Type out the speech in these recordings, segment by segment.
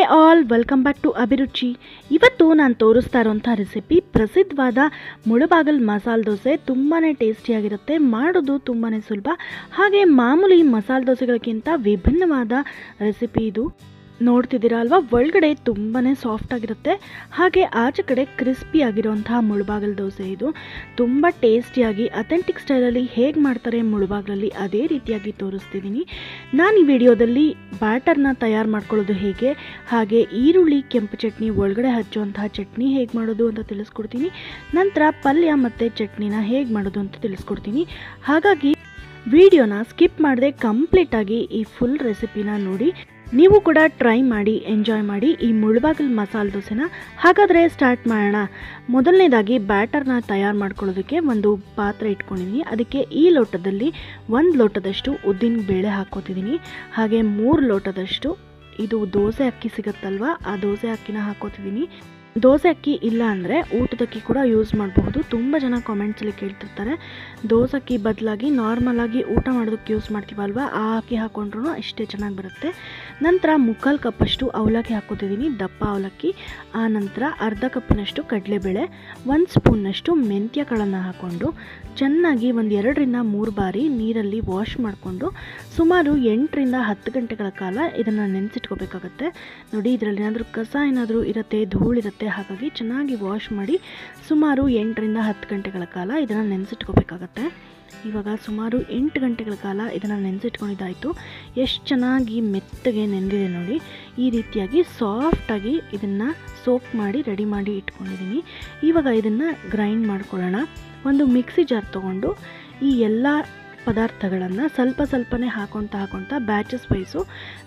all welcome back to ಅಭಿರುಚಿ ಇವತ್ತು ನಾನು ತೋರಿಸ್ತಾ ಇರೋಂಥ ರೆಸಿಪಿ ಪ್ರಸಿದ್ಧವಾದ ಮುಳಬಾಗಲ್ ಮಸಾಲೆ ದೋಸೆ ತುಂಬಾ ಟೇಸ್ಟಿಯಾಗಿರುತ್ತೆ ಮಾಡೋದು ತುಂಬಾ ಸುಲಭ ಹಾಗೆ ಮಾಮೂಲಿ ಮಸಾಲೆ ದೋಸೆಗಳಿಗಿಂತ ವಿಭಿನ್ನವಾದ ರೆಸಿಪಿ ಇದು ನೋಡ್ತಿದ್ದೀರಾ ಅಲ್ವಾ ಒಳಗಡೆ ತುಂಬಾ ಸಾಫ್ಟ್ ಆಗಿರುತ್ತೆ ಹಾಗೆ ಆಚೆ ಕಡೆ ಕ್ರಿಸ್ಪಿ ಆಗಿರುವಂತಹ ಮುಳುಬಾಗಲ್ ದೋಸೆ ಇದು ತುಂಬ ಟೇಸ್ಟಿಯಾಗಿ ಅಥೆಂಟಿಕ್ ಸ್ಟೈಲಲ್ಲಿ ಹೇಗೆ ಮಾಡ್ತಾರೆ ಮುಳುಬಾಗಲಲ್ಲಿ ಅದೇ ರೀತಿಯಾಗಿ ತೋರಿಸ್ತಿದ್ದೀನಿ ನಾನು ಈ ವಿಡಿಯೋದಲ್ಲಿ ಬ್ಯಾಟರ್ನ ತಯಾರು ಮಾಡ್ಕೊಳ್ಳೋದು ಹೇಗೆ ಹಾಗೆ ಈರುಳ್ಳಿ ಕೆಂಪು ಚಟ್ನಿ ಒಳಗಡೆ ಹಚ್ಚುವಂತಹ ಚಟ್ನಿ ಹೇಗೆ ಮಾಡೋದು ಅಂತ ತಿಳಿಸ್ಕೊಡ್ತೀನಿ ನಂತರ ಪಲ್ಯ ಮತ್ತು ಚಟ್ನಿನ ಹೇಗೆ ಮಾಡೋದು ಅಂತ ತಿಳಿಸ್ಕೊಡ್ತೀನಿ ಹಾಗಾಗಿ ವಿಡಿಯೋನ ಸ್ಕಿಪ್ ಮಾಡದೆ ಕಂಪ್ಲೀಟಾಗಿ ಈ ಫುಲ್ ರೆಸಿಪಿನ ನೋಡಿ ನೀವು ಕೂಡ ಟ್ರೈ ಮಾಡಿ ಎಂಜಾಯ್ ಮಾಡಿ ಈ ಮುಳುಬಾಗಲ್ ಮಸಾಲೆ ದೋಸೆನ ಹಾಗಾದರೆ ಸ್ಟಾರ್ಟ್ ಮಾಡೋಣ ಮೊದಲನೇದಾಗಿ ಬ್ಯಾಟರ್ನ ತಯಾರು ಮಾಡ್ಕೊಳ್ಳೋದಕ್ಕೆ ಒಂದು ಪಾತ್ರೆ ಇಟ್ಕೊಂಡಿದ್ದೀನಿ ಅದಕ್ಕೆ ಈ ಲೋಟದಲ್ಲಿ ಒಂದು ಲೋಟದಷ್ಟು ಉದ್ದಿನ ಬೇಳೆ ಹಾಕೋತಿದ್ದೀನಿ ಹಾಗೆ ಮೂರು ಲೋಟದಷ್ಟು ಇದು ದೋಸೆ ಅಕ್ಕಿ ಸಿಗುತ್ತಲ್ವ ಆ ದೋಸೆ ಅಕ್ಕಿನ ಹಾಕೋತಿದ್ದೀನಿ ದೋಸೆ ಅಕ್ಕಿ ಇಲ್ಲ ಅಂದರೆ ಊಟದಕ್ಕಿ ಕೂಡ ಯೂಸ್ ಮಾಡಬಹುದು ತುಂಬ ಜನ ಕಾಮೆಂಟ್ಸಲ್ಲಿ ಕೇಳ್ತಿರ್ತಾರೆ ದೋಸೆ ಅಕ್ಕಿ ಬದಲಾಗಿ ನಾರ್ಮಲಾಗಿ ಊಟ ಮಾಡೋದಕ್ಕೆ ಯೂಸ್ ಮಾಡ್ತೀವಲ್ವ ಆ ಅಕ್ಕಿ ಹಾಕೊಂಡ್ರೂ ಅಷ್ಟೇ ಚೆನ್ನಾಗಿ ಬರುತ್ತೆ ನಂತರ ಮುಕ್ಕಾಲು ಕಪ್ಪಷ್ಟು ಅವಲಕ್ಕಿ ಹಾಕೋತಿದ್ದೀನಿ ದಪ್ಪ ಅವಲಕ್ಕಿ ಆ ನಂತರ ಅರ್ಧ ಕಪ್ಪಿನಷ್ಟು ಕಡಲೆಬೇಳೆ ಒಂದು ಸ್ಪೂನ್ನಷ್ಟು ಮೆಂತ್ಯ ಕಾಳನ್ನು ಹಾಕ್ಕೊಂಡು ಚೆನ್ನಾಗಿ ಒಂದು ಎರಡರಿಂದ ಮೂರು ಬಾರಿ ನೀರಲ್ಲಿ ವಾಶ್ ಮಾಡಿಕೊಂಡು ಸುಮಾರು ಎಂಟರಿಂದ ಹತ್ತು ಗಂಟೆಗಳ ಕಾಲ ಇದನ್ನು ನೆನೆಸಿಟ್ಕೋಬೇಕಾಗತ್ತೆ ನೋಡಿ ಇದರಲ್ಲಿ ಏನಾದರೂ ಕಸ ಏನಾದರೂ ಇರುತ್ತೆ ಧೂಳಿರುತ್ತೆ ಹಾಗಾಗಿ ಚೆನ್ನಾಗಿ ವಾಶ್ ಮಾಡಿ ಸುಮಾರು ಎಂಟರಿಂದ ಹತ್ತು ಗಂಟೆಗಳ ಕಾಲ ಇದನ್ನು ನೆನೆಸಿಟ್ಕೋಬೇಕಾಗತ್ತೆ ಇವಾಗ ಸುಮಾರು ಎಂಟು ಗಂಟೆಗಳ ಕಾಲ ಇದನ್ನು ನೆನೆಸಿಟ್ಕೊಂಡಿದ್ದಾಯಿತು ಎಷ್ಟು ಚೆನ್ನಾಗಿ ಮೆತ್ತಗೆ ನೆಂದಿದೆ ನೋಡಿ ಈ ರೀತಿಯಾಗಿ ಸಾಫ್ಟಾಗಿ ಇದನ್ನು ಸೋಕ್ ಮಾಡಿ ರೆಡಿ ಮಾಡಿ ಇಟ್ಕೊಂಡಿದ್ದೀನಿ ಇವಾಗ ಇದನ್ನು ಗ್ರೈಂಡ್ ಮಾಡ್ಕೊಳ್ಳೋಣ ಒಂದು ಮಿಕ್ಸಿ ಜಾರ್ ತೊಗೊಂಡು ಈ ಎಲ್ಲ ಪದಾರ್ಥಗಳನ್ನು ಸ್ವಲ್ಪ ಸ್ವಲ್ಪನೇ ಹಾಕೊಳ್ತಾ ಹಾಕೊಳ್ತಾ ಬ್ಯಾಚಸ್ ವೈಸು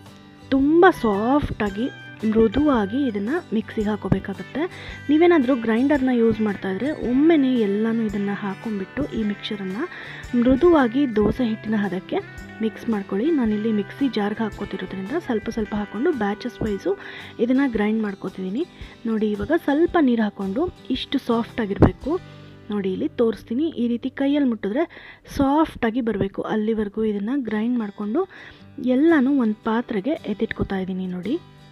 ತುಂಬ ಸಾಫ್ಟಾಗಿ ಮೃದುವಾಗಿ ಇದನ್ನು ಮಿಕ್ಸಿಗೆ ಹಾಕೋಬೇಕಾಗತ್ತೆ ನೀವೇನಾದರೂ ಗ್ರೈಂಡರ್ನ ಯೂಸ್ ಮಾಡ್ತಾ ಇದ್ರೆ ಒಮ್ಮೆನೇ ಎಲ್ಲನೂ ಇದನ್ನು ಹಾಕೊಂಡ್ಬಿಟ್ಟು ಈ ಮಿಕ್ಸರನ್ನು ಮೃದುವಾಗಿ ದೋಸೆ ಹಿಟ್ಟಿನ ಹದಕ್ಕೆ ಮಿಕ್ಸ್ ಮಾಡ್ಕೊಳ್ಳಿ ನಾನಿಲ್ಲಿ ಮಿಕ್ಸಿ ಜಾರ್ಗೆ ಹಾಕೋತಿರೋದ್ರಿಂದ ಸ್ವಲ್ಪ ಸ್ವಲ್ಪ ಹಾಕ್ಕೊಂಡು ಬ್ಯಾಚಸ್ ವೈಸು ಇದನ್ನು ಗ್ರೈಂಡ್ ಮಾಡ್ಕೋತಿದ್ದೀನಿ ನೋಡಿ ಇವಾಗ ಸ್ವಲ್ಪ ನೀರು ಹಾಕ್ಕೊಂಡು ಇಷ್ಟು ಸಾಫ್ಟಾಗಿರಬೇಕು ನೋಡಿ ಇಲ್ಲಿ ತೋರಿಸ್ತೀನಿ ಈ ರೀತಿ ಕೈಯಲ್ಲಿ ಮುಟ್ಟಿದ್ರೆ ಸಾಫ್ಟಾಗಿ ಬರಬೇಕು ಅಲ್ಲಿವರೆಗೂ ಇದನ್ನು ಗ್ರೈಂಡ್ ಮಾಡಿಕೊಂಡು ಎಲ್ಲನೂ ಒಂದು ಪಾತ್ರೆಗೆ ಎತ್ತಿಟ್ಕೋತಾ ಇದ್ದೀನಿ ನೋಡಿ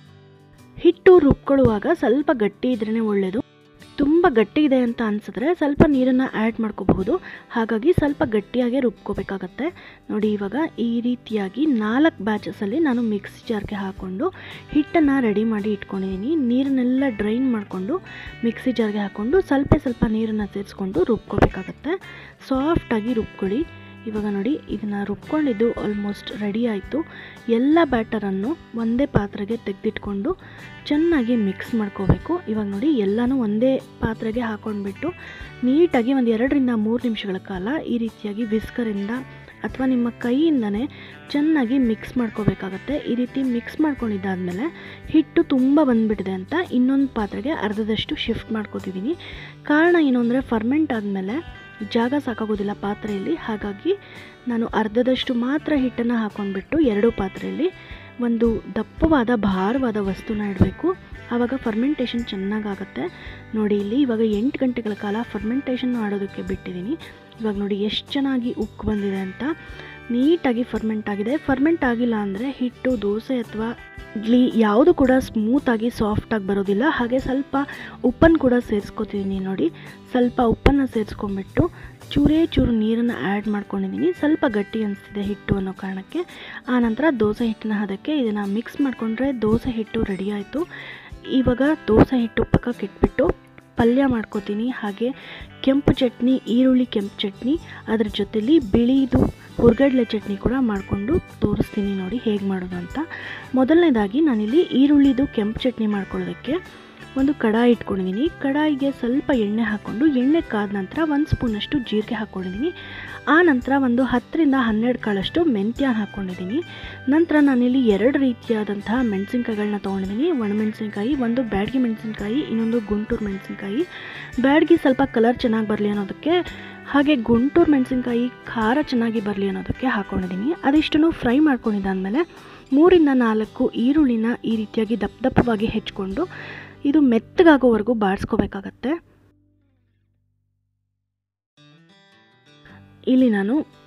ಹಿಟ್ಟು ರುಬ್ಕೊಳ್ಳುವಾಗ ಸ್ವಲ್ಪ ಗಟ್ಟಿ ಇದ್ರೇ ಒಳ್ಳೆಯದು ತುಂಬ ಗಟ್ಟಿ ಇದೆ ಅಂತ ಅನಿಸಿದ್ರೆ ಸ್ವಲ್ಪ ನೀರನ್ನು ಆ್ಯಡ್ ಮಾಡ್ಕೋಬಹುದು ಹಾಗಾಗಿ ಸ್ವಲ್ಪ ಗಟ್ಟಿಯಾಗೆ ರುಬ್ಕೋಬೇಕಾಗತ್ತೆ ನೋಡಿ ಇವಾಗ ಈ ರೀತಿಯಾಗಿ ನಾಲ್ಕು ಬ್ಯಾಚಸಲ್ಲಿ ನಾನು ಮಿಕ್ಸಿ ಜಾರ್ಗೆ ಹಾಕ್ಕೊಂಡು ಹಿಟ್ಟನ್ನು ರೆಡಿ ಮಾಡಿ ಇಟ್ಕೊಂಡಿದ್ದೀನಿ ನೀರನ್ನೆಲ್ಲ ಡ್ರೈನ್ ಮಾಡಿಕೊಂಡು ಮಿಕ್ಸಿ ಜಾರ್ಗೆ ಹಾಕ್ಕೊಂಡು ಸ್ವಲ್ಪ ಸ್ವಲ್ಪ ನೀರನ್ನು ಸೇರಿಸ್ಕೊಂಡು ರುಬ್ಕೋಬೇಕಾಗತ್ತೆ ಸಾಫ್ಟಾಗಿ ರುಬ್ಕೊಳ್ಳಿ ಇವಾಗ ನೋಡಿ ಇದನ್ನು ರುಬ್ಕೊಂಡಿದ್ದು ಆಲ್ಮೋಸ್ಟ್ ರೆಡಿ ಆಯಿತು ಎಲ್ಲ ಬ್ಯಾಟರನ್ನು ಒಂದೇ ಪಾತ್ರೆಗೆ ತೆಗೆದಿಟ್ಕೊಂಡು ಚೆನ್ನಾಗಿ ಮಿಕ್ಸ್ ಮಾಡ್ಕೋಬೇಕು ಇವಾಗ ನೋಡಿ ಎಲ್ಲನೂ ಒಂದೇ ಪಾತ್ರೆಗೆ ಹಾಕ್ಕೊಂಡ್ಬಿಟ್ಟು ನೀಟಾಗಿ ಒಂದು ಎರಡರಿಂದ ಮೂರು ನಿಮಿಷಗಳ ಕಾಲ ಈ ರೀತಿಯಾಗಿ ವಿಸ್ಕರಿಂದ ಅಥವಾ ನಿಮ್ಮ ಕೈಯಿಂದನೇ ಚೆನ್ನಾಗಿ ಮಿಕ್ಸ್ ಮಾಡ್ಕೋಬೇಕಾಗತ್ತೆ ಈ ರೀತಿ ಮಿಕ್ಸ್ ಮಾಡ್ಕೊಂಡಿದ್ದಾದಮೇಲೆ ಹಿಟ್ಟು ತುಂಬ ಬಂದುಬಿಟ್ಟಿದೆ ಅಂತ ಇನ್ನೊಂದು ಪಾತ್ರೆಗೆ ಅರ್ಧದಷ್ಟು ಶಿಫ್ಟ್ ಮಾಡ್ಕೋತಿದ್ದೀನಿ ಕಾರಣ ಏನು ಅಂದರೆ ಫರ್ಮೆಂಟ್ ಆದಮೇಲೆ ಜಾಗ ಸಾಕಾಗೋದಿಲ್ಲ ಪಾತ್ರೆಯಲ್ಲಿ ಹಾಗಾಗಿ ನಾನು ಅರ್ಧದಷ್ಟು ಮಾತ್ರ ಹಿಟ್ಟನ್ನು ಹಾಕ್ಕೊಂಡ್ಬಿಟ್ಟು ಎರಡು ಪಾತ್ರೆಯಲ್ಲಿ ಒಂದು ದಪ್ಪವಾದ ಭಾರವಾದ ವಸ್ತುನ ಇಡಬೇಕು ಆವಾಗ ಫರ್ಮೆಂಟೇಷನ್ ಚೆನ್ನಾಗಾಗುತ್ತೆ ನೋಡಿ ಇಲ್ಲಿ ಇವಾಗ ಎಂಟು ಗಂಟೆಗಳ ಕಾಲ ಫರ್ಮೆಂಟೇಷನ್ ಮಾಡೋದಕ್ಕೆ ಬಿಟ್ಟಿದ್ದೀನಿ ಇವಾಗ ನೋಡಿ ಎಷ್ಟು ಚೆನ್ನಾಗಿ ಉಕ್ಕು ಬಂದಿದೆ ಅಂತ ನೀಟಾಗಿ ಫರ್ಮೆಂಟ್ ಆಗಿದೆ ಫರ್ಮೆಂಟ್ ಆಗಿಲ್ಲ ಅಂದರೆ ಹಿಟ್ಟು ದೋಸೆ ಅಥವಾ ಇಡ್ಲಿ ಯಾವುದು ಕೂಡ ಸ್ಮೂತಾಗಿ ಸಾಫ್ಟಾಗಿ ಬರೋದಿಲ್ಲ ಹಾಗೆ ಸ್ವಲ್ಪ ಉಪ್ಪನ್ನು ಕೂಡ ಸೇರಿಸ್ಕೊತಿದ್ದೀನಿ ನೋಡಿ ಸ್ವಲ್ಪ ಉಪ್ಪನ್ನು ಸೇರಿಸ್ಕೊಂಡ್ಬಿಟ್ಟು ಚೂರೇ ಚೂರು ನೀರನ್ನು ಆ್ಯಡ್ ಮಾಡ್ಕೊಂಡಿದ್ದೀನಿ ಸ್ವಲ್ಪ ಗಟ್ಟಿ ಅನಿಸ್ತಿದೆ ಹಿಟ್ಟು ಅನ್ನೋ ಕಾರಣಕ್ಕೆ ಆನಂತರ ದೋಸೆ ಹಿಟ್ಟಿನ ಹದಕ್ಕೆ ಇದನ್ನು ಮಿಕ್ಸ್ ಮಾಡಿಕೊಂಡ್ರೆ ದೋಸೆ ಹಿಟ್ಟು ರೆಡಿ ಆಯಿತು ಇವಾಗ ದೋಸೆ ಹಿಟ್ಟು ಪಕ್ಕಕ್ಕೆ ಇಟ್ಬಿಟ್ಟು ಪಲ್ಯ ಮಾಡ್ಕೋತೀನಿ ಹಾಗೆ ಕೆಂಪು ಚಟ್ನಿ ಈರುಳ್ಳಿ ಕೆಂಪು ಚಟ್ನಿ ಅದ್ರ ಜೊತೆಲಿ ಬಿಳಿದು ಹುರ್ಗಡ್ಲೆ ಚಟ್ನಿ ಕೂಡ ಮಾಡಿಕೊಂಡು ತೋರಿಸ್ತೀನಿ ನೋಡಿ ಹೇಗೆ ಮಾಡೋದು ಅಂತ ಮೊದಲನೇದಾಗಿ ನಾನಿಲ್ಲಿ ಈರುಳ್ಳಿದು ಕೆಂಪು ಚಟ್ನಿ ಮಾಡ್ಕೊಳ್ಳೋದಕ್ಕೆ ಒಂದು ಕಡಾಯಿ ಇಟ್ಕೊಂಡಿದ್ದೀನಿ ಕಡಾಯಿಗೆ ಸ್ವಲ್ಪ ಎಣ್ಣೆ ಹಾಕ್ಕೊಂಡು ಎಣ್ಣೆ ಕಾದ ನಂತರ ಒಂದು ಸ್ಪೂನಷ್ಟು ಜೀರಿಗೆ ಹಾಕ್ಕೊಂಡಿದ್ದೀನಿ ಆ ನಂತರ ಒಂದು ಹತ್ತರಿಂದ ಹನ್ನೆರಡು ಕಾಳಷ್ಟು ಮೆಂತ್ಯ ಹಾಕ್ಕೊಂಡಿದ್ದೀನಿ ನಂತರ ನಾನಿಲ್ಲಿ ಎರಡು ರೀತಿಯಾದಂತಹ ಮೆಣಸಿನ್ಕಾಯಿಗಳನ್ನ ತೊಗೊಂಡಿದ್ದೀನಿ ಒಣಮೆಣಸಿನ್ಕಾಯಿ ಒಂದು ಬ್ಯಾಡಗಿ ಮೆಣಸಿನ್ಕಾಯಿ ಇನ್ನೊಂದು ಗುಂಟೂರು ಮೆಣಸಿನ್ಕಾಯಿ ಬ್ಯಾಡಗಿ ಸ್ವಲ್ಪ ಕಲರ್ ಚೆನ್ನಾಗಿ ಬರಲಿ ಅನ್ನೋದಕ್ಕೆ ಹಾಗೆ ಗುಂಟೂರು ಮೆಣಸಿನ್ಕಾಯಿ ಖಾರ ಚೆನ್ನಾಗಿ ಬರಲಿ ಅನ್ನೋದಕ್ಕೆ ಹಾಕ್ಕೊಂಡಿದ್ದೀನಿ ಅದಿಷ್ಟನ್ನು ಫ್ರೈ ಮಾಡ್ಕೊಂಡಿದ್ದಾದಮೇಲೆ ಮೂರಿಂದ ನಾಲ್ಕು ಈರುಳ್ಳಿನ ಈ ರೀತಿಯಾಗಿ ದಪ್ಪ ದಪ್ಪವಾಗಿ ಹೆಚ್ಕೊಂಡು ಇದು ಮೆತ್ತಗಾಗೋವರೆಗೂ ಬಾಡಿಸ್ಕೋಬೇಕಾಗತ್ತೆ ಇಲ್ಲಿ ನಾನು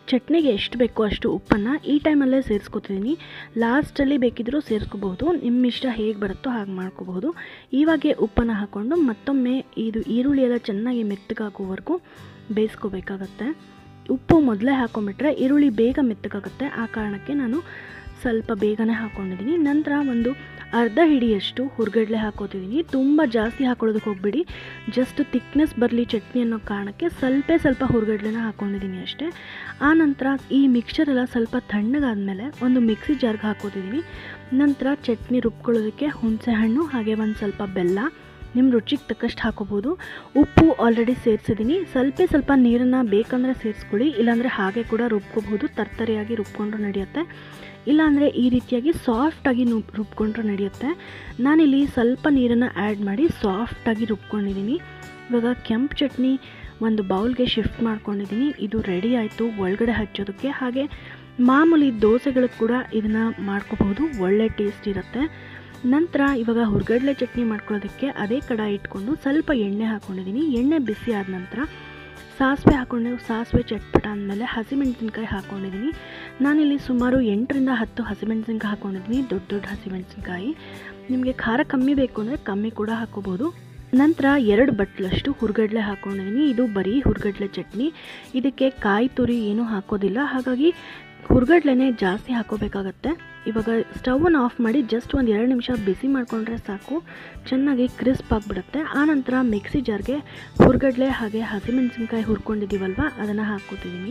ಚಟ್ನಿಗೆ ಎಷ್ಟು ಬೇಕೋ ಅಷ್ಟು ಉಪ್ಪನ್ನು ಈ ಟೈಮಲ್ಲೇ ಸೇರಿಸ್ಕೊತಿದ್ದೀನಿ ಲಾಸ್ಟಲ್ಲಿ ಬೇಕಿದ್ದರೂ ಸೇರಿಸ್ಕೋಬಹುದು ನಿಮ್ಮ ಇಷ್ಟ ಹೇಗೆ ಬರುತ್ತೋ ಹಾಗೆ ಮಾಡ್ಕೋಬಹುದು ಇವಾಗೆ ಉಪ್ಪನ್ನು ಹಾಕ್ಕೊಂಡು ಮತ್ತೊಮ್ಮೆ ಇದು ಈರುಳ್ಳಿ ಎಲ್ಲ ಚೆನ್ನಾಗಿ ಮೆತ್ತಗಾಗುವವರೆಗೂ ಬೇಯಿಸ್ಕೋಬೇಕಾಗತ್ತೆ ಉಪ್ಪು ಮೊದಲೇ ಹಾಕೊಂಡ್ಬಿಟ್ರೆ ಈರುಳ್ಳಿ ಬೇಗ ಮೆತ್ತಗಾಗುತ್ತೆ ಆ ಕಾರಣಕ್ಕೆ ನಾನು ಸ್ವಲ್ಪ ಬೇಗನೆ ಹಾಕ್ಕೊಂಡಿದ್ದೀನಿ ನಂತರ ಒಂದು ಅರ್ಧ ಹಿಡಿಯಷ್ಟು ಹುರ್ಗಡ್ಲೆ ಹಾಕೋತಿದ್ದೀನಿ ತುಂಬ ಜಾಸ್ತಿ ಹಾಕೊಳ್ಳೋದಕ್ಕೆ ಹೋಗ್ಬಿಡಿ ಜಸ್ಟ್ ತಿಕ್ನೆಸ್ ಬರಲಿ ಚಟ್ನಿ ಅನ್ನೋ ಕಾರಣಕ್ಕೆ ಸ್ವಲ್ಪ ಸ್ವಲ್ಪ ಹುರ್ಗಡ್ಲೆನ ಹಾಕ್ಕೊಂಡಿದ್ದೀನಿ ಅಷ್ಟೇ ಆ ನಂತರ ಈ ಮಿಕ್ಸರ್ ಎಲ್ಲ ಸ್ವಲ್ಪ ತಣ್ಣಗಾದ್ಮೇಲೆ ಒಂದು ಮಿಕ್ಸಿ ಜಾರ್ಗೆ ಹಾಕೋತಿದ್ದೀನಿ ನಂತರ ಚಟ್ನಿ ರುಬ್ಕೊಳ್ಳೋದಕ್ಕೆ ಹುಣಸೆ ಹಣ್ಣು ಹಾಗೆ ಒಂದು ಸ್ವಲ್ಪ ಬೆಲ್ಲ ನಿಮ್ಮ ರುಚಿಗೆ ತಕ್ಕಷ್ಟು ಹಾಕೋಬೋದು ಉಪ್ಪು ಆಲ್ರೆಡಿ ಸೇರಿಸಿದ್ದೀನಿ ಸ್ವಲ್ಪ ಸ್ವಲ್ಪ ನೀರನ್ನು ಬೇಕಂದರೆ ಸೇರಿಸ್ಕೊಳ್ಳಿ ಇಲ್ಲಾಂದರೆ ಹಾಗೆ ಕೂಡ ರುಬ್ಕೋಬಹುದು ತರ್ತರಿಯಾಗಿ ರುಬ್ಕೊಂಡ್ರು ನಡೆಯುತ್ತೆ ಇಲ್ಲಾಂದರೆ ಈ ರೀತಿಯಾಗಿ ಸಾಫ್ಟಾಗಿ ನು ರುಬ್ಕೊಂಡ್ರು ನಡೆಯುತ್ತೆ ನಾನಿಲ್ಲಿ ಸ್ವಲ್ಪ ನೀರನ್ನು ಆ್ಯಡ್ ಮಾಡಿ ಸಾಫ್ಟಾಗಿ ರುಬ್ಕೊಂಡಿದ್ದೀನಿ ಇವಾಗ ಕೆಂಪು ಚಟ್ನಿ ಒಂದು ಬೌಲ್ಗೆ ಶಿಫ್ಟ್ ಮಾಡ್ಕೊಂಡಿದ್ದೀನಿ ಇದು ರೆಡಿ ಆಯಿತು ಒಳಗಡೆ ಹಚ್ಚೋದಕ್ಕೆ ಹಾಗೆ ಮಾಮೂಲಿ ದೋಸೆಗಳಿಗೆ ಕೂಡ ಇದನ್ನು ಮಾಡ್ಕೋಬಹುದು ಒಳ್ಳೆ ಟೇಸ್ಟ್ ಇರುತ್ತೆ ನಂತರ ಇವಾಗ ಹುರ್ಗಡ್ಲೆ ಚಟ್ನಿ ಮಾಡ್ಕೊಳ್ಳೋದಕ್ಕೆ ಅದೇ ಕಡಾಯಿ ಇಟ್ಕೊಂಡು ಸ್ವಲ್ಪ ಎಣ್ಣೆ ಹಾಕ್ಕೊಂಡಿದ್ದೀನಿ ಎಣ್ಣೆ ಬಿಸಿ ಆದ ನಂತರ ಸಾಸಿವೆ ಹಾಕ್ಕೊಂಡು ಸಾಸಿವೆ ಚಟ್ಪಟ ಅಂದಮೇಲೆ ಹಸಿಮೆಣಸಿನ್ಕಾಯಿ ಹಾಕ್ಕೊಂಡಿದ್ದೀನಿ ನಾನಿಲ್ಲಿ ಸುಮಾರು ಎಂಟರಿಂದ ಹತ್ತು ಹಸಿಮೆಣಸಿನ್ಕಾಯಿ ಹಾಕ್ಕೊಂಡಿದ್ದೀನಿ ದೊಡ್ಡ ದೊಡ್ಡ ಹಸಿಮೆಣಸಿನ್ಕಾಯಿ ನಿಮಗೆ ಖಾರ ಕಮ್ಮಿ ಬೇಕು ಅಂದರೆ ಕಮ್ಮಿ ಕೂಡ ಹಾಕೋಬೋದು ನಂತರ ಎರಡು ಬಟ್ಲಷ್ಟು ಹುರ್ಗಡ್ಲೆ ಹಾಕ್ಕೊಂಡಿದ್ದೀನಿ ಇದು ಬರೀ ಹುರ್ಗಡ್ಲೆ ಚಟ್ನಿ ಇದಕ್ಕೆ ಕಾಯಿ ತುರಿ ಏನೂ ಹಾಕೋದಿಲ್ಲ ಹಾಗಾಗಿ ಹುರ್ಗಡ್ಲೆನೇ ಜಾಸ್ತಿ ಹಾಕೋಬೇಕಾಗತ್ತೆ ಇವಾಗ ಸ್ಟವನ್ನು ಆಫ್ ಮಾಡಿ ಜಸ್ಟ್ ಒಂದು ಎರಡು ನಿಮಿಷ ಬಿಸಿ ಮಾಡಿಕೊಂಡ್ರೆ ಸಾಕು ಚೆನ್ನಾಗಿ ಕ್ರಿಸ್ಪ್ ಆಗಿಬಿಡುತ್ತೆ ಆನಂತರ ಮಿಕ್ಸಿ ಜಾರ್ಗೆ ಹುರ್ಗಡ್ಲೆ ಹಾಗೆ ಹಸಿಮೆಣಸಿನ್ಕಾಯಿ ಹುರ್ಕೊಂಡಿದ್ದೀವಲ್ವ ಅದನ್ನು ಹಾಕ್ಕೋತಿದ್ದೀನಿ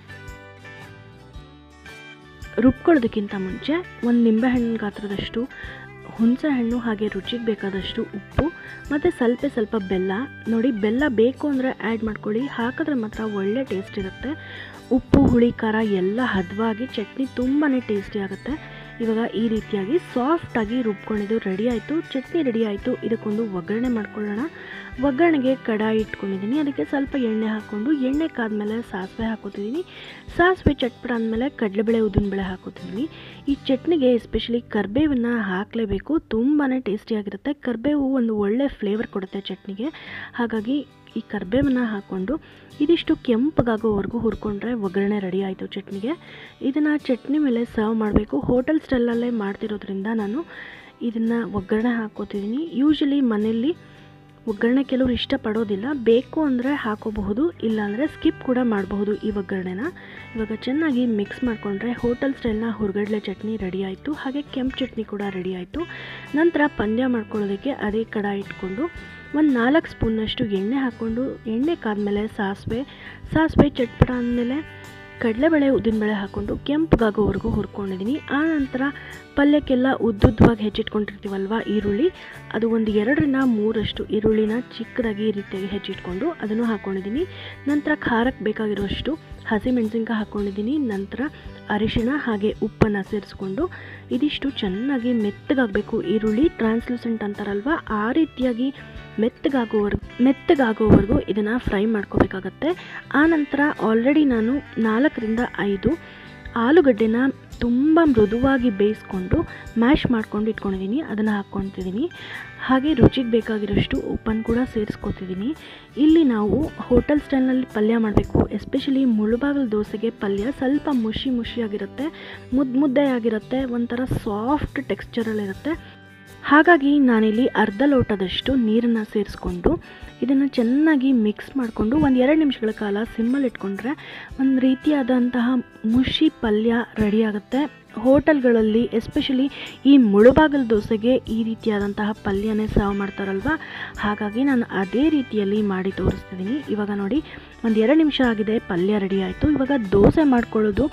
ರುಬ್ಕೊಳ್ಳೋದಕ್ಕಿಂತ ಮುಂಚೆ ಒಂದು ನಿಂಬೆಹಣ್ಣು ಗಾತ್ರದಷ್ಟು ಹುಣಸೆ ಹಣ್ಣು ಹಾಗೆ ರುಚಿಗೆ ಬೇಕಾದಷ್ಟು ಉಪ್ಪು ಮತ್ತು ಸ್ವಲ್ಪ ಸ್ವಲ್ಪ ಬೆಲ್ಲ ನೋಡಿ ಬೆಲ್ಲ ಬೇಕು ಅಂದರೆ ಆ್ಯಡ್ ಮಾಡ್ಕೊಳ್ಳಿ ಹಾಕಿದ್ರೆ ಮಾತ್ರ ಒಳ್ಳೆ ಟೇಸ್ಟ್ ಇರುತ್ತೆ ಉಪ್ಪು ಹುಳಿ ಖಾರ ಎಲ್ಲ ಹದವಾಗಿ ಚಟ್ನಿ ತುಂಬಾ ಟೇಸ್ಟಿ ಆಗುತ್ತೆ ಇವಾಗ ಈ ರೀತಿಯಾಗಿ ಸಾಫ್ಟಾಗಿ ರುಬ್ಕೊಂಡಿದ್ದು ರೆಡಿ ಆಯಿತು ಚಟ್ನಿ ರೆಡಿ ಆಯಿತು ಇದಕ್ಕೊಂದು ಒಗ್ಗರಣೆ ಮಾಡ್ಕೊಳ್ಳೋಣ ಒಗ್ಗರಣೆಗೆ ಕಡಾಯಿ ಇಟ್ಕೊಂಡಿದ್ದೀನಿ ಅದಕ್ಕೆ ಸ್ವಲ್ಪ ಎಣ್ಣೆ ಹಾಕ್ಕೊಂಡು ಎಣ್ಣೆ ಕಾದ್ಮೇಲೆ ಸಾಸಿವೆ ಹಾಕೋತಿದ್ದೀನಿ ಸಾಸಿವೆ ಚಟ್ಪಟ ಅಂದಮೇಲೆ ಕಡಲೆಬೇಳೆ ಉದ್ದಿನಬೇಳೆ ಹಾಕೋತಿದ್ದೀನಿ ಈ ಚಟ್ನಿಗೆ ಎಸ್ಪೆಷಲಿ ಕರ್ಬೇವನ್ನು ಹಾಕಲೇಬೇಕು ತುಂಬಾ ಟೇಸ್ಟಿಯಾಗಿರುತ್ತೆ ಕರ್ಬೇವು ಒಂದು ಒಳ್ಳೆ ಫ್ಲೇವರ್ ಕೊಡುತ್ತೆ ಚಟ್ನಿಗೆ ಹಾಗಾಗಿ ಈ ಕರ್ಬೇವನ್ನು ಹಾಕ್ಕೊಂಡು ಇದಿಷ್ಟು ಕೆಂಪಗಾಗೋವರೆಗೂ ಹುರ್ಕೊಂಡ್ರೆ ಒಗ್ಗರಣೆ ರೆಡಿ ಆಯಿತು ಚಟ್ನಿಗೆ ಇದನ್ನು ಚಟ್ನಿ ಮೇಲೆ ಸರ್ವ್ ಮಾಡಬೇಕು ಹೋಟೆಲ್ ಸ್ಟೈಲಲ್ಲೇ ಮಾಡ್ತಿರೋದ್ರಿಂದ ನಾನು ಇದನ್ನು ಒಗ್ಗರಣೆ ಹಾಕ್ಕೋತಿದ್ದೀನಿ ಯೂಶಲಿ ಮನೆಯಲ್ಲಿ ಒಗ್ಗರಣೆ ಕೆಲವರು ಇಷ್ಟಪಡೋದಿಲ್ಲ ಬೇಕು ಅಂದರೆ ಹಾಕೋಬಹುದು ಇಲ್ಲಾಂದರೆ ಸ್ಕಿಪ್ ಕೂಡ ಮಾಡಬಹುದು ಈ ಒಗ್ಗರಣೆನ ಇವಾಗ ಚೆನ್ನಾಗಿ ಮಿಕ್ಸ್ ಮಾಡಿಕೊಂಡ್ರೆ ಹೋಟೆಲ್ ಸ್ಟೈಲ್ನ ಹುರ್ಗಡ್ಲೆ ಚಟ್ನಿ ರೆಡಿ ಆಯಿತು ಹಾಗೆ ಕೆಂಪು ಚಟ್ನಿ ಕೂಡ ರೆಡಿ ಆಯಿತು ನಂತರ ಪಂದ್ಯ ಮಾಡ್ಕೊಳ್ಳೋದಕ್ಕೆ ಅದೇ ಕಡಾಯಿ ಇಟ್ಕೊಂಡು ಒಂದು ನಾಲ್ಕು ಸ್ಪೂನ್ನಷ್ಟು ಎಣ್ಣೆ ಹಾಕ್ಕೊಂಡು ಎಣ್ಣೆ ಕಾದ್ಮೇಲೆ ಸಾಸಿವೆ ಸಾಸಿವೆ ಚಟ್ಪಟ ಅಂದಮೇಲೆ ಕಡಲೆಬೇಳೆ ಉದ್ದಿನಬೇಳೆ ಹಾಕ್ಕೊಂಡು ಕೆಂಪಗಾಗೋವರೆಗೂ ಹುರ್ಕೊಂಡಿದ್ದೀನಿ ಆ ನಂತರ ಪಲ್ಯಕ್ಕೆಲ್ಲ ಉದ್ದುದ್ದವಾಗಿ ಹೆಚ್ಚಿಟ್ಕೊಂಡಿರ್ತೀವಲ್ವ ಈರುಳ್ಳಿ ಅದು ಒಂದು ಎರಡರಿಂದ ಮೂರಷ್ಟು ಈರುಳ್ಳಿನ ಚಿಕ್ಕದಾಗಿ ಈ ರೀತಿಯಾಗಿ ಹೆಚ್ಚಿಟ್ಕೊಂಡು ಅದನ್ನು ಹಾಕ್ಕೊಂಡಿದ್ದೀನಿ ನಂತರ ಖಾರಕ್ಕೆ ಬೇಕಾಗಿರುವಷ್ಟು ಹಸಿಮೆಣಸಿನ್ಕಾಯಿ ಹಾಕ್ಕೊಂಡಿದ್ದೀನಿ ನಂತರ ಅರಿಶಿಣ ಹಾಗೆ ಉಪ್ಪನ್ನು ಸೇರಿಸ್ಕೊಂಡು ಇದಿಷ್ಟು ಚೆನ್ನಾಗಿ ಮೆತ್ತಗಾಗಬೇಕು ಈರುಳ್ಳಿ ಟ್ರಾನ್ಸ್ಲೂಸೆಂಟ್ ಅಂತಾರಲ್ವ ಆ ರೀತಿಯಾಗಿ ಮೆತ್ತಗಾಗೋವರೆಗೂ ಮೆತ್ತಗಾಗೋವರೆಗೂ ಇದನ್ನು ಫ್ರೈ ಮಾಡ್ಕೋಬೇಕಾಗತ್ತೆ ಆ ನಂತರ ಆಲ್ರೆಡಿ ನಾನು ನಾಲ್ಕರಿಂದ ಐದು ಆಲೂಗಡ್ಡೆನ ತುಂಬ ಮೃದುವಾಗಿ ಬೇಯಿಸ್ಕೊಂಡು ಮ್ಯಾಶ್ ಮಾಡ್ಕೊಂಡು ಇಟ್ಕೊಂಡಿದ್ದೀನಿ ಅದನ್ನು ಹಾಕ್ಕೊತಿದ್ದೀನಿ ಹಾಗೆ ರುಚಿಗೆ ಬೇಕಾಗಿರೋಷ್ಟು ಉಪ್ಪನ್ನು ಕೂಡ ಸೇರಿಸ್ಕೊತಿದ್ದೀನಿ ಇಲ್ಲಿ ನಾವು ಹೋಟೆಲ್ ಸ್ಟೈಲ್ನಲ್ಲಿ ಪಲ್ಯ ಮಾಡಬೇಕು ಎಸ್ಪೆಷಲಿ ಮುಳುಬಾಗಲು ದೋಸೆಗೆ ಪಲ್ಯ ಸ್ವಲ್ಪ ಮುಷಿ ಮುಷಿಯಾಗಿರುತ್ತೆ ಮುದ್ದು ಮುದ್ದೆ ಆಗಿರುತ್ತೆ ಒಂಥರ ಸಾಫ್ಟ್ ಟೆಕ್ಸ್ಚರಲ್ಲಿರುತ್ತೆ ಹಾಗಾಗಿ ನಾನಿಲ್ಲಿ ಅರ್ಧ ಲೋಟದಷ್ಟು ನೀರನ್ನು ಸೇರಿಸ್ಕೊಂಡು ಇದನ್ನು ಚೆನ್ನಾಗಿ ಮಿಕ್ಸ್ ಮಾಡಿಕೊಂಡು ಒಂದು ಎರಡು ನಿಮಿಷಗಳ ಕಾಲ ಸಿಮ್ಮಲ್ಲಿ ಇಟ್ಕೊಂಡ್ರೆ ಒಂದು ರೀತಿಯಾದಂತಹ ಮುಷಿ ಪಲ್ಯ ರೆಡಿ ಆಗುತ್ತೆ ಹೋಟೆಲ್ಗಳಲ್ಲಿ ಎಸ್ಪೆಷಲಿ ಈ ಮುಳುಬಾಗಲು ದೋಸೆಗೆ ಈ ರೀತಿಯಾದಂತಹ ಪಲ್ಯನೇ ಸರ್ವ್ ಮಾಡ್ತಾರಲ್ವ ಹಾಗಾಗಿ ನಾನು ಅದೇ ರೀತಿಯಲ್ಲಿ ಮಾಡಿ ತೋರಿಸ್ತಿದ್ದೀನಿ ಇವಾಗ ನೋಡಿ ಒಂದು ಎರಡು ನಿಮಿಷ ಆಗಿದೆ ಪಲ್ಯ ರೆಡಿ ಆಯಿತು ಇವಾಗ ದೋಸೆ ಮಾಡ್ಕೊಳ್ಳೋದು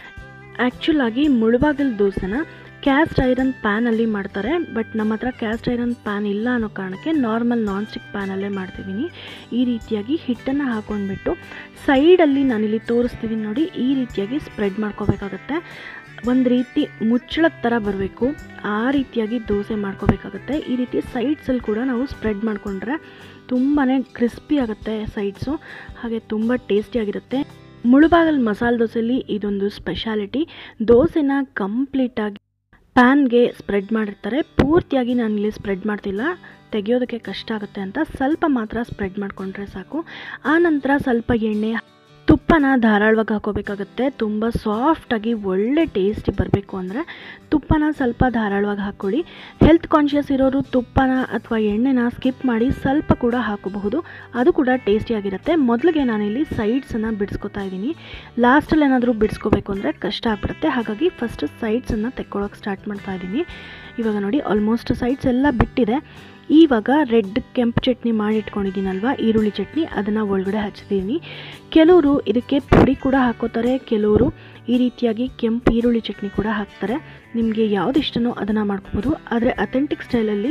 ಆ್ಯಕ್ಚುಲಾಗಿ ಮುಳುಬಾಗಲು ದೋಸೆನ ಕ್ಯಾಸ್ಟ್ ಐರನ್ ಪ್ಯಾನಲ್ಲಿ ಮಾಡ್ತಾರೆ ಬಟ್ ನಮ್ಮ ಹತ್ರ ಕ್ಯಾಸ್ಟ್ ಐರನ್ ಪ್ಯಾನ್ ಇಲ್ಲ ಅನ್ನೋ ಕಾರಣಕ್ಕೆ ನಾರ್ಮಲ್ ನಾನ್ ಸ್ಟಿಕ್ ಪ್ಯಾನಲ್ಲೇ ಮಾಡ್ತಿದ್ದೀನಿ ಈ ರೀತಿಯಾಗಿ ಹಿಟ್ಟನ್ನು ಹಾಕೊಂಡ್ಬಿಟ್ಟು ಸೈಡಲ್ಲಿ ನಾನಿಲ್ಲಿ ತೋರಿಸ್ತಿದ್ದೀನಿ ನೋಡಿ ಈ ರೀತಿಯಾಗಿ ಸ್ಪ್ರೆಡ್ ಮಾಡ್ಕೋಬೇಕಾಗತ್ತೆ ಒಂದು ರೀತಿ ಮುಚ್ಚಳದ ಥರ ಬರಬೇಕು ಆ ರೀತಿಯಾಗಿ ದೋಸೆ ಮಾಡ್ಕೋಬೇಕಾಗತ್ತೆ ಈ ರೀತಿ ಸೈಡ್ಸಲ್ಲಿ ಕೂಡ ನಾವು ಸ್ಪ್ರೆಡ್ ಮಾಡಿಕೊಂಡ್ರೆ ತುಂಬಾ ಕ್ರಿಸ್ಪಿ ಆಗುತ್ತೆ ಸೈಡ್ಸು ಹಾಗೆ ತುಂಬ ಟೇಸ್ಟಿಯಾಗಿರುತ್ತೆ ಮುಳುಬಾಗಲ್ ಮಸಾಲೆ ದೋಸೆಯಲ್ಲಿ ಇದೊಂದು ಸ್ಪೆಷಾಲಿಟಿ ದೋಸೆನ ಕಂಪ್ಲೀಟಾಗಿ ಪ್ಯಾನ್ಗೆ ಸ್ಪ್ರೆಡ್ ಮಾಡಿರ್ತಾರೆ ಪೂರ್ತಿಯಾಗಿ ನಾನು ಇಲ್ಲಿ ಸ್ಪ್ರೆಡ್ ಮಾಡ್ತಿಲ್ಲ ತೆಗೆಯೋದಕ್ಕೆ ಕಷ್ಟ ಆಗುತ್ತೆ ಅಂತ ಸ್ವಲ್ಪ ಮಾತ್ರ ಸ್ಪ್ರೆಡ್ ಮಾಡಿಕೊಂಡ್ರೆ ಸಾಕು ಆ ನಂತರ ಸ್ವಲ್ಪ ಎಣ್ಣೆ ತುಪ್ಪನ ಧಾರಾಳವಾಗಿ ಹಾಕೋಬೇಕಾಗತ್ತೆ ತುಂಬ ಸಾಫ್ಟಾಗಿ ಒಳ್ಳೆ ಟೇಸ್ಟಿ ಬರಬೇಕು ಅಂದರೆ ತುಪ್ಪನ ಸ್ವಲ್ಪ ಧಾರಾಳವಾಗಿ ಹಾಕ್ಕೊಳ್ಳಿ ಹೆಲ್ತ್ ಕಾನ್ಷಿಯಸ್ ಇರೋರು ತುಪ್ಪನ ಅಥವಾ ಎಣ್ಣೆನ ಸ್ಕಿಪ್ ಮಾಡಿ ಸ್ವಲ್ಪ ಕೂಡ ಹಾಕೋಬಹುದು ಅದು ಕೂಡ ಟೇಸ್ಟಿಯಾಗಿರುತ್ತೆ ಮೊದಲಿಗೆ ನಾನಿಲ್ಲಿ ಸೈಡ್ಸನ್ನು ಬಿಡಿಸ್ಕೊತಾ ಇದ್ದೀನಿ ಲಾಸ್ಟಲ್ಲಿ ಏನಾದರೂ ಬಿಡಿಸ್ಕೋಬೇಕು ಅಂದರೆ ಕಷ್ಟ ಆಗ್ಬಿಡುತ್ತೆ ಹಾಗಾಗಿ ಫಸ್ಟ್ ಸೈಡ್ಸನ್ನು ತೆಕ್ಕೊಳ್ಳೋಕೆ ಸ್ಟಾರ್ಟ್ ಮಾಡ್ತಾ ಇದ್ದೀನಿ ಇವಾಗ ನೋಡಿ ಆಲ್ಮೋಸ್ಟ್ ಸೈಡ್ಸ್ ಎಲ್ಲ ಬಿಟ್ಟಿದೆ ಇವಾಗ ರೆಡ್ ಕೆಂಪು ಚಟ್ನಿ ಮಾಡಿ ಇಟ್ಕೊಂಡಿದ್ದೀನಲ್ವ ಈರುಳ್ಳಿ ಚಟ್ನಿ ಅದನ್ನು ಒಳಗಡೆ ಹಚ್ಚಿದ್ದೀನಿ ಕೆಲವರು ಇದಕ್ಕೆ ಪುಡಿ ಕೂಡ ಹಾಕೋತಾರೆ ಕೆಲವರು ಈ ರೀತಿಯಾಗಿ ಕೆಂಪು ಈರುಳ್ಳಿ ಚಟ್ನಿ ಕೂಡ ಹಾಕ್ತಾರೆ ನಿಮಗೆ ಯಾವ್ದು ಇಷ್ಟನೋ ಅದನ್ನು ಮಾಡ್ಕೋಬೋದು ಆದರೆ ಅಥೆಂಟಿಕ್ ಸ್ಟೈಲಲ್ಲಿ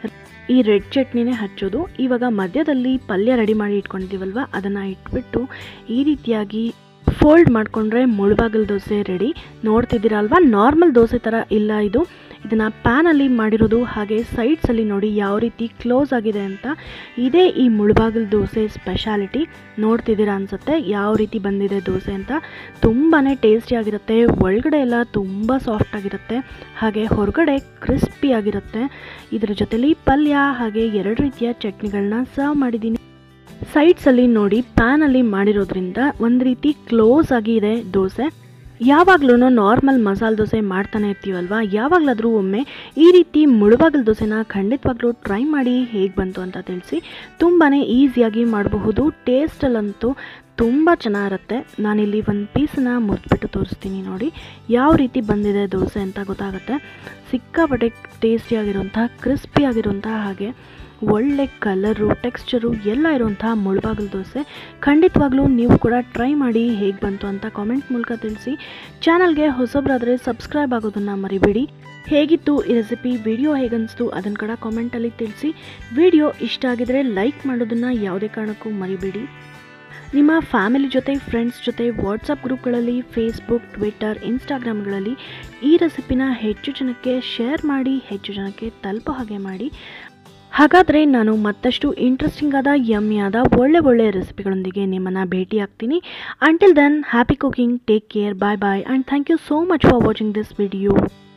ಈ ರೆಡ್ ಚಟ್ನಿನೇ ಹಚ್ಚೋದು ಇವಾಗ ಮಧ್ಯದಲ್ಲಿ ಪಲ್ಯ ರೆಡಿ ಮಾಡಿ ಇಟ್ಕೊಂಡಿದ್ದೀವಲ್ವ ಅದನ್ನು ಇಟ್ಬಿಟ್ಟು ಈ ರೀತಿಯಾಗಿ ಫೋಲ್ಡ್ ಮಾಡಿಕೊಂಡ್ರೆ ಮುಳುಬಾಗಿಲು ದೋಸೆ ರೆಡಿ ನೋಡ್ತಿದ್ದೀರಲ್ವ ನಾರ್ಮಲ್ ದೋಸೆ ಥರ ಇಲ್ಲ ಇದು ಇದನ್ನು ಪ್ಯಾನಲ್ಲಿ ಮಾಡಿರೋದು ಹಾಗೆ ಸೈಡ್ಸಲ್ಲಿ ನೋಡಿ ಯಾವ ರೀತಿ ಕ್ಲೋಸ್ ಆಗಿದೆ ಅಂತ ಇದೇ ಈ ಮುಳುಬಾಗಿಲು ದೋಸೆ ಸ್ಪೆಷಾಲಿಟಿ ನೋಡ್ತಿದ್ದೀರಾ ಅನಿಸುತ್ತೆ ಯಾವ ರೀತಿ ಬಂದಿದೆ ದೋಸೆ ಅಂತ ತುಂಬಾ ಟೇಸ್ಟಿಯಾಗಿರುತ್ತೆ ಒಳಗಡೆ ಎಲ್ಲ ತುಂಬ ಸಾಫ್ಟಾಗಿರುತ್ತೆ ಹಾಗೆ ಹೊರಗಡೆ ಕ್ರಿಸ್ಪಿಯಾಗಿರುತ್ತೆ ಇದರ ಜೊತೆಲಿ ಪಲ್ಯ ಹಾಗೆ ಎರಡು ರೀತಿಯ ಚಟ್ನಿಗಳನ್ನ ಸರ್ವ್ ಮಾಡಿದ್ದೀನಿ ಸೈಡ್ಸಲ್ಲಿ ನೋಡಿ ಪ್ಯಾನಲ್ಲಿ ಮಾಡಿರೋದ್ರಿಂದ ಒಂದು ರೀತಿ ಕ್ಲೋಸ್ ಆಗಿ ಇದೆ ದೋಸೆ ಯಾವಾಗ್ಲೂ ನಾರ್ಮಲ್ ಮಸಾಲೆ ದೋಸೆ ಮಾಡ್ತಾನೆ ಇರ್ತೀವಲ್ವ ಯಾವಾಗಲಾದರೂ ಒಮ್ಮೆ ಈ ರೀತಿ ಮುಳುಬಾಗಿಲು ದೋಸೆನ ಖಂಡಿತವಾಗ್ಲೂ ಟ್ರೈ ಮಾಡಿ ಹೇಗೆ ಬಂತು ಅಂತ ತಿಳಿಸಿ ತುಂಬಾ ಈಸಿಯಾಗಿ ಮಾಡಬಹುದು ಟೇಸ್ಟಲ್ಲಂತೂ ತುಂಬ ಚೆನ್ನಾಗಿರುತ್ತೆ ನಾನಿಲ್ಲಿ ಒಂದು ಪೀಸನ್ನ ಮುರಿದ್ಬಿಟ್ಟು ತೋರಿಸ್ತೀನಿ ನೋಡಿ ಯಾವ ರೀತಿ ಬಂದಿದೆ ದೋಸೆ ಅಂತ ಗೊತ್ತಾಗುತ್ತೆ ಸಿಕ್ಕಾಪಟ್ಟೆ ಟೇಸ್ಟಿಯಾಗಿರುವಂತಹ ಕ್ರಿಸ್ಪಿಯಾಗಿರುವಂತಹ ಹಾಗೆ ಒಳ್ಳೆ ಕಲರು ಟೆಕ್ಸ್ಚರು ಎಲ್ಲ ಇರುವಂತಹ ಮುಳುಬಾಗಿಲು ದೋಸೆ ಖಂಡಿತವಾಗ್ಲೂ ನೀವು ಕೂಡ ಟ್ರೈ ಮಾಡಿ ಹೇಗೆ ಬಂತು ಅಂತ ಕಾಮೆಂಟ್ ಮೂಲಕ ತಿಳಿಸಿ ಚಾನಲ್ಗೆ ಹೊಸಬ್ರಾದರೆ ಸಬ್ಸ್ಕ್ರೈಬ್ ಆಗೋದನ್ನು ಮರಿಬೇಡಿ ಹೇಗಿತ್ತು ಈ ರೆಸಿಪಿ ವಿಡಿಯೋ ಹೇಗನ್ನಿಸ್ತು ಅದನ್ನು ಕೂಡ ಕಾಮೆಂಟಲ್ಲಿ ತಿಳಿಸಿ ವಿಡಿಯೋ ಇಷ್ಟ ಆಗಿದರೆ ಲೈಕ್ ಮಾಡೋದನ್ನು ಯಾವುದೇ ಕಾರಣಕ್ಕೂ ಮರಿಬೇಡಿ ನಿಮ್ಮ ಫ್ಯಾಮಿಲಿ ಜೊತೆ ಫ್ರೆಂಡ್ಸ್ ಜೊತೆ ವಾಟ್ಸಪ್ ಗ್ರೂಪ್ಗಳಲ್ಲಿ ಫೇಸ್ಬುಕ್ ಟ್ವಿಟ್ಟರ್ ಇನ್ಸ್ಟಾಗ್ರಾಮ್ಗಳಲ್ಲಿ ಈ ರೆಸಿಪಿನ ಹೆಚ್ಚು ಜನಕ್ಕೆ ಶೇರ್ ಮಾಡಿ ಹೆಚ್ಚು ಜನಕ್ಕೆ ತಲುಪೋ ಹಾಗೆ ಮಾಡಿ ಹಾಗಾದರೆ ನಾನು ಮತ್ತಷ್ಟು ಇಂಟ್ರೆಸ್ಟಿಂಗ್ ಆದ ಯಮ್ಮಿ ಆದ ಒಳ್ಳೆ ಒಳ್ಳೆ ರೆಸಿಪಿಗಳೊಂದಿಗೆ ನಿಮ್ಮನ್ನು ಭೇಟಿ ಆಗ್ತೀನಿ until then happy cooking take care bye bye and thank you so much for watching this video